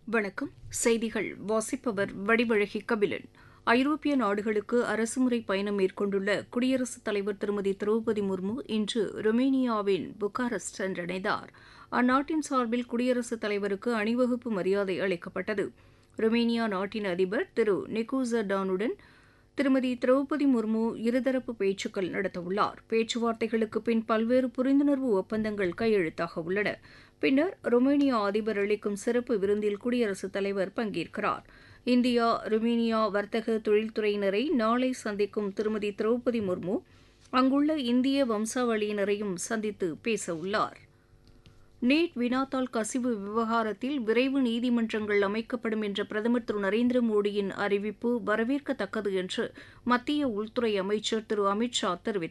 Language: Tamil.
வணக்கம் செய்திகள் வாசிப்பவர் வடிவழகி கபிலன் ஐரோப்பிய நாடுகளுக்கு அரசுமுறை பயணம் மேற்கொண்டுள்ள குடியரசுத் தலைவர் திருமதி திரௌபதி முர்மு இன்று ருமேனியாவின் புக்காரெஸ்ட் சென்றடைந்தார் அந்நாட்டின் சார்பில் குடியரசுத் தலைவருக்கு அணிவகுப்பு மரியாதை அளிக்கப்பட்டது ருமேனியா நாட்டின் அதிபர் திரு நிகூசர்டானுடன் திருமதி திரௌபதி முர்மு இருதரப்பு பேச்சுக்கள் நடத்தவுள்ளார் பேச்சுவார்த்தைகளுக்கு பின் பல்வேறு புரிந்துணர்வு ஒப்பந்தங்கள் கையெழுத்தாக உள்ளன பின்னர் ருமேனியா அதிபர் அளிக்கும் சிறப்பு விருந்தில் குடியரசுத் தலைவர் பங்கேற்கிறார் இந்தியா ருமேனியா வர்த்தக தொழில்துறையினரை நாளை சந்திக்கும் திருமதி திரௌபதி முர்மு அங்குள்ள இந்திய வம்சாவளியினரையும் சந்தித்து பேசவுள்ளார் நீட் வினாத்தாள் கசிவு விவகாரத்தில் விரைவு நீதிமன்றங்கள் அமைக்கப்படும் என்ற பிரதமர் திரு நரேந்திர மோடியின் அறிவிப்பு வரவேற்கத்தக்கது என்று மத்திய உள்துறை அமைச்சர் திரு அமித் ஷா தெரிவித்துள்ளார்